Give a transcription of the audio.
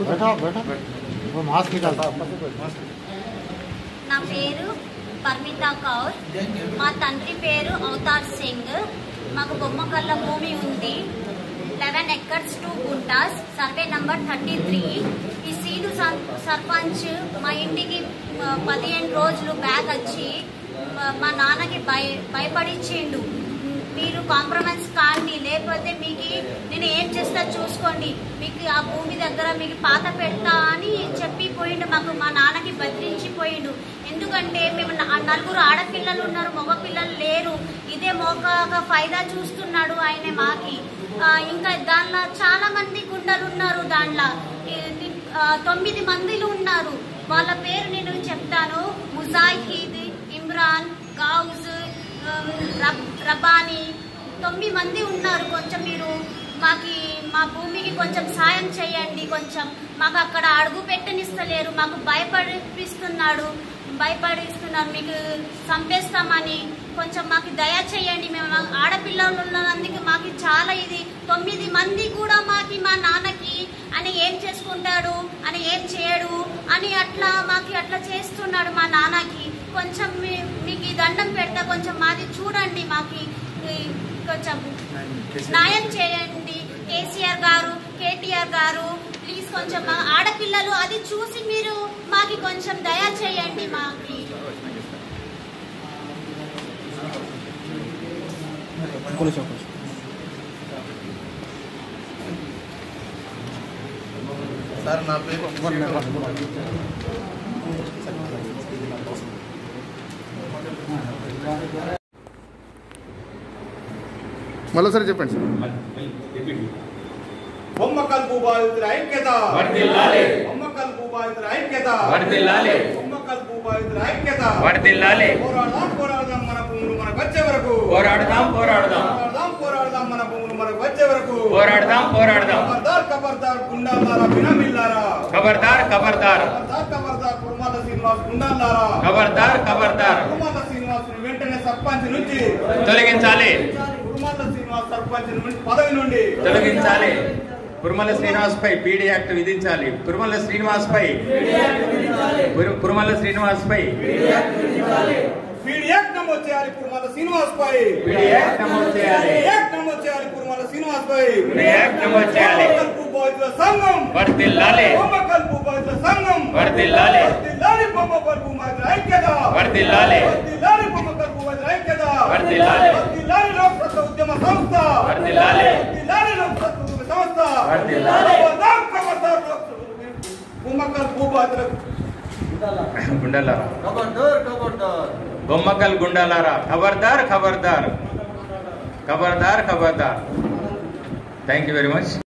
बैठो बैठो वो मास्क निकाल నా పేరు పర్మిత కౌర్ మా తండ్రి పేరు అవతార్ సింగ్ మాకు బొమ్మకల్ల భూమి ఉంది eleven acres two guntas survey number thirty three ఈ సీదు సర్- సర్పంచ్ మా ఇంటికి ఆ, పదిహేను రోజులు బ్యాగ్ వచ్చి మా- మా నాన్నకి భయ భయపడిచ్చిండు మీరు కాంప్రమైజ్ కాండి లేకపోతే మీకు నేను ఏం చేస్తా చూసుకోండి మీకు ఆ భూమి దగ్గర మీకు పాత పెడతా అని చెప్పి పోయిండు మాకు మా నాన్నకి బెదిరించిపోయిండు ఎందుకంటే మేము నా- నలుగురు ఆడపిల్లలు ఉన్నారు మగ పిల్లలు లేరు ఇదే మోక ఫైదా చూస్తున్నాడు ఆయన మాకి ఆ, ఇంకా దానిలో చాలా మంది గుండెలు ఉన్నారు దాంట్లో ఈ- ఆ, తొమ్మిది మందిలు ఉన్నారు వాళ్ళ పేరు నేను చెప్తాను ముజాహిద్ ఇమ్రాన్ గౌజ్ ఉమ్, రబ్ రబానీ తొమ్మిది మంది ఉన్నారు కొంచెం మీరు మాకి మా భూమికి కొంచెం సాయం చేయండి కొంచెం మాకు అక్కడ అడుగు పెట్టనిస్తలేరు మాకు భయపడిపిస్తున్నాడు భయపడిస్తున్నారు మీకు చంపేస్తామని కొంచెం మాకు దయ చేయండి మేము ఆడపిల్లలు ఉన్నందుకు మాకు చాలా ఇది తొమ్మిది మంది కూడా మాకి మా నాన్నకి అని ఏం చేసుకుంటాడు అని ఏం చేయడు అని అట్లా మాకు అట్లా చేస్తున్నాడు మా నాన్నకి కొంచెం మీ- మీకు ఈ దండం పెడతా కొంచెం మాది చూడండి మాకి ఈ కొంచెం న్యాయం చేయండి కేసీఆర్ గారు కేటీఆర్ గారు ప్లీజ్ కొంచెం మా ఆడపిల్లలు అది చూసి మీరు మాకి కొంచెం దయ చేయండి మాకి సార్ నా పేరు మళ్ళీసారి చెప్పండి సార్ బొమ్మ కలుపు బాధితుల ఐక్యత వర్ధిల్లాలి. బొమ్మ కలుపు బాధితుల ఐక్యత వర్ధిల్లాలి. బొమ్మ కలుపు బాధితుల ఐక్యత వర్ధిల్లాలి. పోరాడదాం పోరాడదాం మన భూములు మనకు వచ్చే వరకు పోరాడదాం పోరాడదాం పోరాడదాం పోరాడదాం మన భూములు మనకు వచ్చే వరకు పోరాడదాం పోరాడదాం ఖబర్దార్ ఖబర్దార్ గుండాలారా బినమిల్లారా ఖబర్దార్ ఖబర్దార్ ఖబర్దార్ ఖబర్దార్ కుర్మాల శ్రీనివాస్ గుండాలారా ఖబర్దార్ ఖబర్దార్ కుర్మాల శ్రీనివాస్ వెంటనే సర్పంచ్ నుంచి తొలగించాలి కుర్మాల శ్రీనివాస్ సర్పంచ్ నుంచి పదవి నుండి తొలగించాలి కురుమల శ్రీనివాస్ పై పీడీ యాక్ట్ విధించాలి కురుమల శ్రీనివాస్ పై కురు- కురుమల శ్రీనివాస్ పై పీడి యాక్ట్ నమోదు చేయాలి కుర్మాల శ్రీనివాస్ పై పీడీ యాక్ట్ నమోదు చేయాలి యాక్ట్ నమోదు చేయాలి కుర్మాల శ్రీనివాస్ పై పీడీ యాక్ట్ నమోదు చేయాలి కల్పు బాధితుల సంఘం వర్ధిల్లాలి బొమ్మ కల్పు బాధితుల సంఘం వర్ధిల్లాలి. వర్ధిల్లాలి బొమ్మ కల్పు బాధితుల ఐక్యత వర్ధిల్లాలి. వర్ధిల్లాలి బొమ్మ కల్పు బాధితుల ఐక్యత వర్ధిల్లాలి. వర్ధిల్లాలి లోక్సత్త ఉద్యమ సంస్థ వర్ధిల్లాలి. వర్ధిల్లాలి లోక్సత్త ఉద్యమ సంస్థ వర్ధిల్లాలి. ఖబర్దార్, ఖబర్దార్ లోక్సత్త బొమ్మ కల్పు బాధితులకు గుండెలారా खबरदार खबरदार బొమ్మకల్ గుండాలారా ఖబర్దార్ ఖబర్దార్ ఖబర్దార్ ఖబర్దార్ థ్యాంక్ యూ వెరీ మచ్